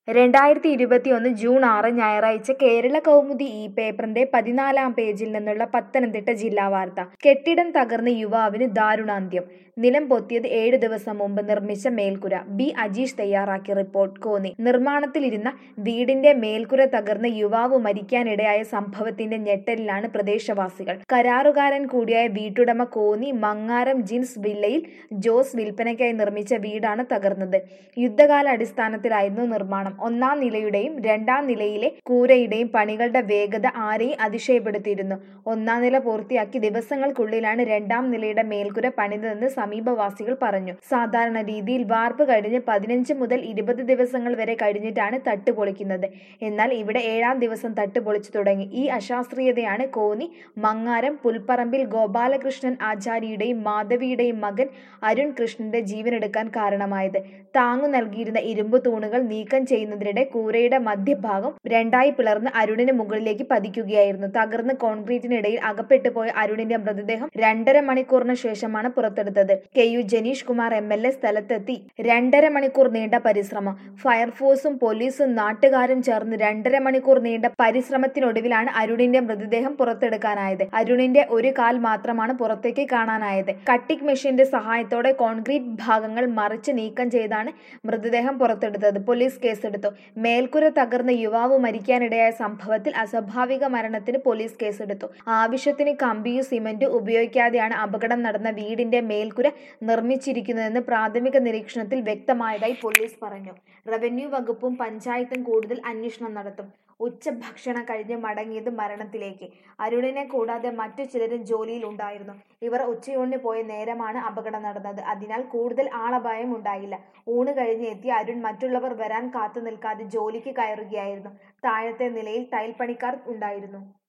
രണ്ടായിരത്തി ഇരുപത്തിയൊന്ന് ജൂൺ ആറ് ഞായറാഴ്ച കേരള കൗമുദി ഈ പേപ്പറിന്റെ പതിനാലാം പേജിൽ നിന്നുള്ള പത്തനംതിട്ട ജില്ലാ വാർത്ത കെട്ടിടം തകർന്ന് യുവാവിന് ദാരുണാന്ത്യം നിലം പൊത്തിയത് ഏഴ് ദിവസം മുമ്പ് നിർമ്മിച്ച മേൽക്കുര ബി അജീഷ് തയ്യാറാക്കിയ റിപ്പോർട്ട് കോന്നി നിർമ്മാണത്തിലിരുന്ന വീടിന്റെ മേൽക്കുര തകർന്ന് യുവാവ് മരിക്കാനിടയായ സംഭവത്തിന്റെ ഞെട്ടലിലാണ് പ്രദേശവാസികൾ കരാറുകാരൻ കൂടിയായ വീട്ടുടമ കോന്നി മങ്ങാരം ജിൻസ് വില്ലയിൽ ജോസ് വിൽപ്പനയ്ക്കായി നിർമ്മിച്ച വീടാണ് തകർന്നത് യുദ്ധകാല അടിസ്ഥാനത്തിലായിരുന്നു നിർമ്മാണം ഒന്നാം നിലയുടെയും രണ്ടാം നിലയിലെ കൂരയുടെയും പണികളുടെ വേഗത ആരെയും അതിശയപ്പെടുത്തിയിരുന്നു ഒന്നാം നില പൂർത്തിയാക്കി ദിവസങ്ങൾക്കുള്ളിലാണ് രണ്ടാം നിലയുടെ മേൽക്കുര പണിതതെന്ന് സമീപവാസികൾ പറഞ്ഞു സാധാരണ രീതിയിൽ വാർപ്പ് കഴിഞ്ഞ് പതിനഞ്ച് മുതൽ ഇരുപത് ദിവസങ്ങൾ വരെ കഴിഞ്ഞിട്ടാണ് തട്ട് പൊളിക്കുന്നത് എന്നാൽ ഇവിടെ ഏഴാം ദിവസം തട്ട് പൊളിച്ചു തുടങ്ങി ഈ അശാസ്ത്രീയതയാണ് കോന്നി മങ്ങാരം പുൽപ്പറമ്പിൽ ഗോപാലകൃഷ്ണൻ ആചാര്യയുടെയും മാധവിയുടെയും മകൻ അരുൺ കൃഷ്ണന്റെ ജീവനെടുക്കാൻ കാരണമായത് താങ്ങു നൽകിയിരുന്ന ഇരുമ്പ് തൂണുകൾ നീക്കം ചെയ്യുന്നതിനിടെ കൂരയുടെ മധ്യഭാഗം രണ്ടായി പിളർന്ന് അരുണിന് മുകളിലേക്ക് പതിക്കുകയായിരുന്നു തകർന്ന് കോൺക്രീറ്റിനിടയിൽ അകപ്പെട്ടു പോയ അരുണിന്റെ മൃതദേഹം രണ്ടര മണിക്കൂറിന് ശേഷമാണ് പുറത്തെടുത്തത് K U Janish Kumar M L A സ്ഥലത്തെത്തി രണ്ടര മണിക്കൂർ നീണ്ട പരിശ്രമം ഫയർഫോഴ്സും പോലീസും നാട്ടുകാരും ചേർന്ന് രണ്ടര മണിക്കൂർ നീണ്ട പരിശ്രമത്തിനൊടുവിലാണ് അരുണിന്റെ മൃതദേഹം പുറത്തെടുക്കാനായത് അരുണിന്റെ ഒരു കാൽ മാത്രമാണ് പുറത്തേക്ക് കാണാനായത് കട്ടിംഗ് മെഷീന്റെ സഹായത്തോടെ കോൺക്രീറ്റ് ഭാഗങ്ങൾ മറിച്ച് നീക്കം ചെയ്താണ് മൃതദേഹം പുറത്തെടുത്തത് പോലീസ് കേസെടുത്തു മേൽക്കുര തകർന്ന യുവാവ് മരിക്കാനിടയായ സംഭവത്തിൽ അസ്വാഭാവിക മരണത്തിന് പോലീസ് കേസെടുത്തു ആവശ്യത്തിന് കമ്പിയും സിമന്റും ഉപയോഗിക്കാതെയാണ് അപകടം നടന്ന വീടിന്റെ മേൽക്കുര നിർമ്മിച്ചിരിക്കുന്നതെന്ന് പ്രാഥമിക നിരീക്ഷണത്തിൽ വ്യക്തമായതായി പോലീസ് പറഞ്ഞു റവന്യൂ വകുപ്പും പഞ്ചായത്തും കൂടുതൽ അന്വേഷണം നടത്തും ഉച്ചഭക്ഷണം കഴിഞ്ഞ് മടങ്ങിയത് മരണത്തിലേക്ക് അരുണിനെ കൂടാതെ മറ്റു ചിലരും ജോലിയിൽ ഉണ്ടായിരുന്നു ഇവർ ഉച്ചയൂണിന് പോയ നേരമാണ് അപകടം നടന്നത് അതിനാൽ കൂടുതൽ ആളപായം ഉണ്ടായില്ല ഊണ് കഴിഞ്ഞ് എത്തിയ അരുൺ മറ്റുള്ളവർ വരാൻ കാത്തു നിൽക്കാതെ ജോലിക്ക് കയറുകയായിരുന്നു താഴത്തെ നിലയിൽ ടൈൽ പണിക്കാർ ഉണ്ടായിരുന്നു